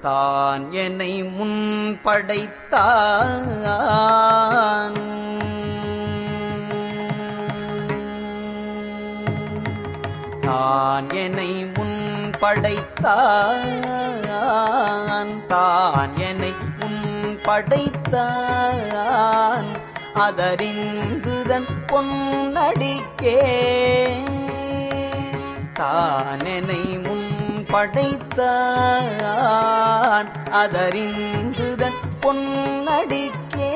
தான் என்னை முன் படைத்தான் தான் என்னை முன் படைத்தான் தான் என்னை முன் படைத்தான் அதறிந்துதன் பொன்னடிக்கே தானெனை முன் படைத்தான் அதறிந்துதன் பொன்னடிக்கே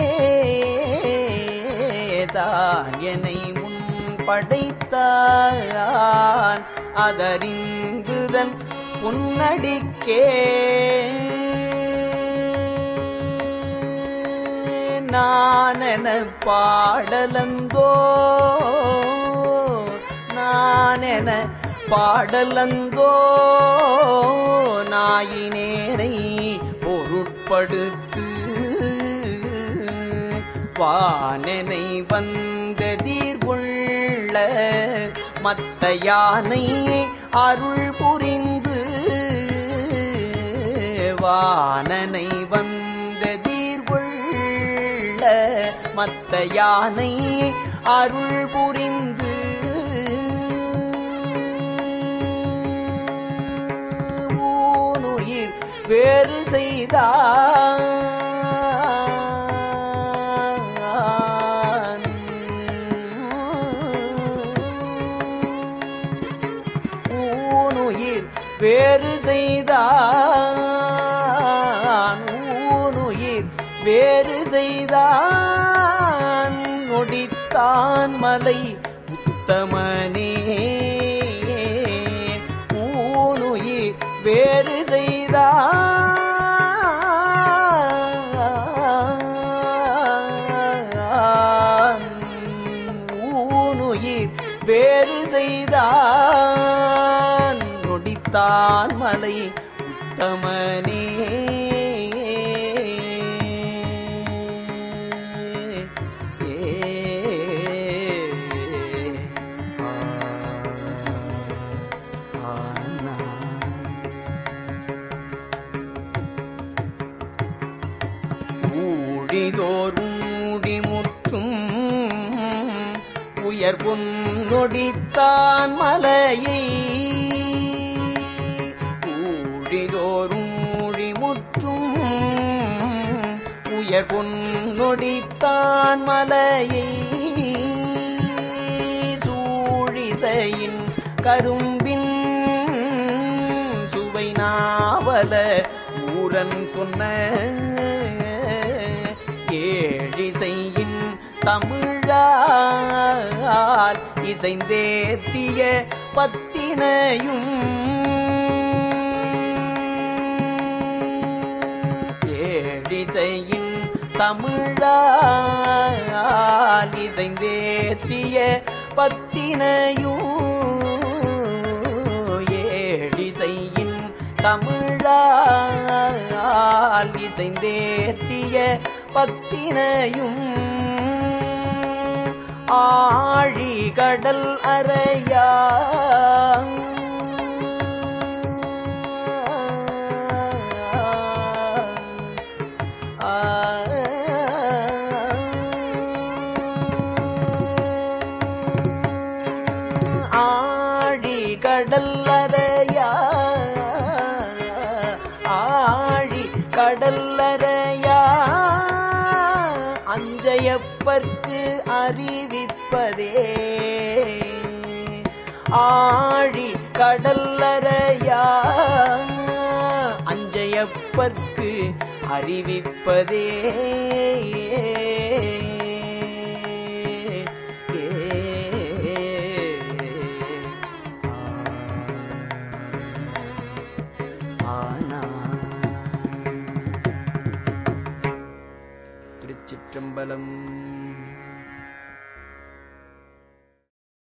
தான் என்னை முன் படைத்தான் அதறிந்துதன் பொன்னடிக்கே நானென பாடலந்தோ நானென பாடலந்தோ நாயினேரை பொருட்படுத்து வானனை வந்ததீர்கொள்ள மத்த யானை அருள் புரிந்து வானனை வந்ததீர்கொள்ள மத்த யானை அருள் புரிந்து ஊனுயிர் வேறு செய்தான் ஊனுயிர் வேறு செய்தான் ஊனுயிர் வேறு செய்தான் நொடித்தான் மலை உத்தமனே ஊனுயிர் வேறு செய்தான் ஊனுயிர் வேறு செய்தான் நொடித்தான் மலை உத்தமனே ஊழிதோர் ஊடி முற்றும் உயர் பொன்னொடித்தான் மலையை ஊழிதோறும் ஊழி முற்றும் உயர் பொன்னொடித்தான் மலையை சூழிசையின் கரும்பின் சுவை நாவல ஊரன் சொன்ன ஏழிசையின் தமிழால் இசைந்தேத்திய பத்தினையும் ஏழிசையின் தமிழால் இசைந்தேத்திய பத்தினையும் ஏழிசையின் தமிழால் இசைந்தேத்திய பத்தினையும் ஆழி கடல் அறையா ஆழி கடல் அறையா ஆழி கடல் அறையா அஞ்சையப்பர்க்கு அறிவிப்பதே ஆழி கடல்லறையா அஞ்சையப்பர்க்கு அறிவிப்பதே ஆனா திருச்சிற்றம்பலம்